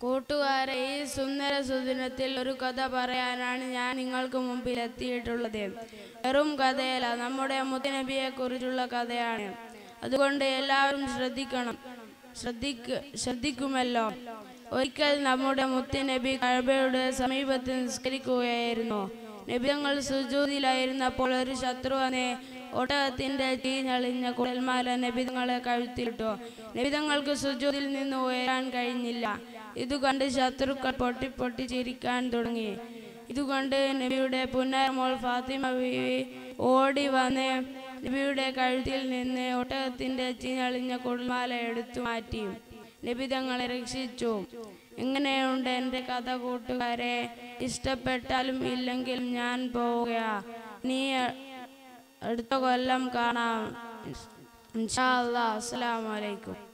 കൂട്ടുകാരെ ഈ സുന്ദര സുദിനത്തിൽ ഒരു കഥ പറയാനാണ് ഞാൻ നിങ്ങൾക്ക് മുമ്പിൽ എത്തിയിട്ടുള്ളത് വെറും കഥയല്ല നമ്മുടെ മുത്തനബിയെ കുറിച്ചുള്ള കഥയാണ് അതുകൊണ്ട് എല്ലാവരും ശ്രദ്ധിക്കണം ശ്രദ്ധിക്ക ശ്രദ്ധിക്കുമല്ലോ ഒരിക്കൽ നമ്മുടെ മുത്തനബി കഴബയുടെ സമീപത്ത് നിസ്കരിക്കുകയായിരുന്നു നബിതങ്ങൾ സുജൂതിലായിരുന്നപ്പോൾ ഒരു ശത്രുവിനെ ഒട്ടകത്തിന്റെ ചീഞ്ഞളിഞ്ഞ കുടൽമാല നബിതങ്ങളെ കഴുത്തിലിട്ടു നബിതങ്ങൾക്ക് സുജൂതിൽ നിന്ന് ഉയരാൻ കഴിഞ്ഞില്ല ഇത് കണ്ട് ശത്രുക്കൾ പൊട്ടി പൊട്ടി ചിരിക്കാൻ തുടങ്ങി ഇതുകൊണ്ട് നബിയുടെ പുന്നരമോൾ ഫാത്തിമ ബീവി ഓടി വന്ന് നബിയുടെ കഴുത്തിൽ നിന്ന് ഒട്ടകത്തിന്റെ ചീഞ്ഞളിഞ്ഞ കുടൽമാല എടുത്തു മാറ്റി നബി തങ്ങളെ രക്ഷിച്ചു എങ്ങനെയുണ്ട് എൻ്റെ കഥ കൂട്ടുകാരെ ഇഷ്ടപ്പെട്ടാലും ഇല്ലെങ്കിലും ഞാൻ പോവുകയാ നീ അടുത്ത കൊല്ലം കാണാം ഇൻഷാ അല്ലാ അസ്സലാമു അലൈക്കും